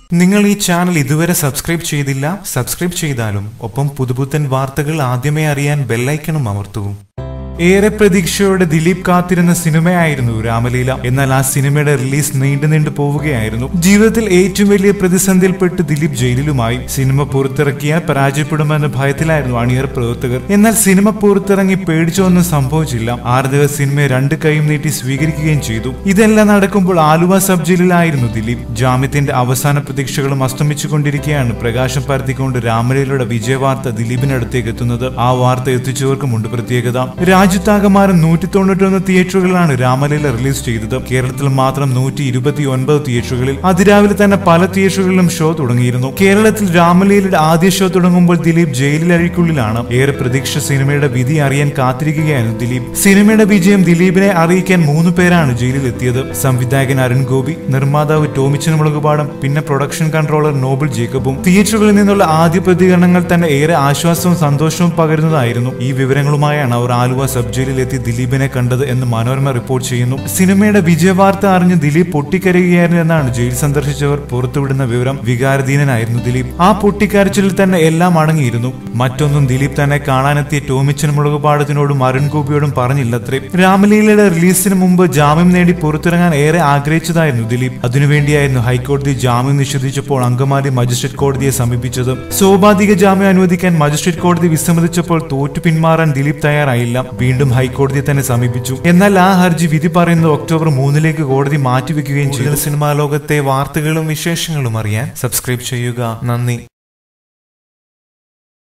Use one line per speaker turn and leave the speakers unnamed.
നിങ്ങൾ ഈ ചാനൽ ഇതുവരെ സബ്സ്ക്രൈബ് ചെയ്തില്ല സബ്സ്ക്രൈബ് ചെയ്താലും ഒപ്പം പുതുപുത്തൻ വാർത്തകൾ ആദ്യമേ അറിയാൻ ബെല്ലൈക്കണും അമർത്തൂ ഏറെ പ്രതീക്ഷയോടെ ദിലീപ് കാത്തിരുന്ന സിനിമയായിരുന്നു രാമലീല എന്നാൽ ആ സിനിമയുടെ റിലീസ് നീണ്ടു നീണ്ടു പോവുകയായിരുന്നു ജീവിതത്തിൽ ഏറ്റവും വലിയ പ്രതിസന്ധിയിൽപ്പെട്ട് ദിലീപ് ജയിലിലുമായി സിനിമ പുറത്തിറക്കിയാൽ പരാജയപ്പെടുമെന്ന ഭയത്തിലായിരുന്നു അണിയർ പ്രവർത്തകർ എന്നാൽ സിനിമ പുറത്തിറങ്ങി പേടിച്ചൊന്നും സംഭവിച്ചില്ല ആറ് ദിവസം സിനിമയെ രണ്ട് കൈയും നീട്ടി സ്വീകരിക്കുകയും ചെയ്തു ഇതെല്ലാം നടക്കുമ്പോൾ ആലുവ സബ് ജയിലിലായിരുന്നു ദിലീപ് ജാമ്യത്തിന്റെ അവസാന പ്രതീക്ഷകളും അസ്തമിച്ചുകൊണ്ടിരിക്കുകയാണ് പ്രകാശം പരത്തിക്കൊണ്ട് രാമലീലയുടെ വിജയവാർത്ത ദിലീപിനടുത്തേക്ക് എത്തുന്നത് ആ വാർത്ത എത്തിച്ചവർക്കുമുണ്ട് പ്രത്യേകത രാജ്യത്താകമാനം നൂറ്റി തൊണ്ണൂറ്റൊന്ന് തിയേറ്ററുകളിലാണ് രാമലീല റിലീസ് ചെയ്തത് കേരളത്തിൽ മാത്രം നൂറ്റി ഇരുപത്തി ഒൻപത് തിയേറ്ററുകളിൽ അതിരാവിലെ തന്നെ പല തിയേറ്ററുകളിലും ഷോ തുടങ്ങിയിരുന്നു കേരളത്തിൽ രാമലീലയുടെ ആദ്യ ഷോ തുടങ്ങുമ്പോൾ ദിലീപ് ജയിലിലഴിക്കുള്ളിലാണ് ഏറെ പ്രതീക്ഷ സിനിമയുടെ വിധി അറിയാൻ കാത്തിരിക്കുകയായിരുന്നു ദിലീപ് സിനിമയുടെ വിജയം ദിലീപിനെ അറിയിക്കാൻ മൂന്ന് പേരാണ് ജയിലിൽ എത്തിയത് സംവിധായകൻ അരുൺ ഗോപി നിർമ്മാതാവ് ടോമിച്ചൻ മുളകുപാടം പിന്നെ പ്രൊഡക്ഷൻ കൺട്രോളർ നോബിൾ ജേക്കബും തിയേറ്ററുകളിൽ നിന്നുള്ള ആദ്യ പ്രതികരണങ്ങൾ തന്നെ ഏറെ ആശ്വാസവും സന്തോഷവും പകരുന്നതായിരുന്നു ഈ വിവരങ്ങളുമായാണ് അവർ ആലുവ സബ് ജയിലിലെത്തി ദിലീപിനെ കണ്ടത് എന്ന് മനോരമ റിപ്പോർട്ട് ചെയ്യുന്നു സിനിമയുടെ വിജയവാർത്ത അറിഞ്ഞ് ദിലീപ് പൊട്ടിക്കരയുകയായിരുന്നു എന്നാണ് ജയിൽ സന്ദർശിച്ചവർ പുറത്തുവിടുന്ന വിവരം വികാരധീനനായിരുന്നു ദിലീപ് ആ പൊട്ടിക്കരച്ചിലിൽ തന്നെ എല്ലാം അടങ്ങിയിരുന്നു മറ്റൊന്നും ദിലീപ് തന്നെ കാണാനെത്തിയ ടോമിച്ചൻ മുളകുപാടത്തിനോടും അരുൺ ഗോപിയോടും പറഞ്ഞില്ലത്രേ രാമലീലയുടെ റിലീസിന് മുമ്പ് ജാമ്യം നേടി പുറത്തിറങ്ങാൻ ഏറെ ആഗ്രഹിച്ചതായിരുന്നു ദിലീപ് അതിനുവേണ്ടിയായിരുന്നു ഹൈക്കോടതി ജാമ്യം നിഷേധിച്ചപ്പോൾ അങ്കമാലി മജിസ്ട്രേറ്റ് കോടതിയെ സമീപിച്ചത് സോപാധിക ജാമ്യം അനുവദിക്കാൻ മജിസ്ട്രേറ്റ് കോടതി വിസമ്മതിച്ചപ്പോൾ തോറ്റു പിന്മാറാൻ ദിലീപ് തയ്യാറായില്ല വീണ്ടും ഹൈക്കോടതിയെ തന്നെ സമീപിച്ചു എന്നാൽ ആ ഹർജി വിധി പറയുന്നത് ഒക്ടോബർ മൂന്നിലേക്ക് കോടതി മാറ്റിവെക്കുകയും ചെയ്തു സിനിമാ ലോകത്തെ വാർത്തകളും വിശേഷങ്ങളും അറിയാൻ സബ്സ്ക്രൈബ് ചെയ്യുക നന്ദി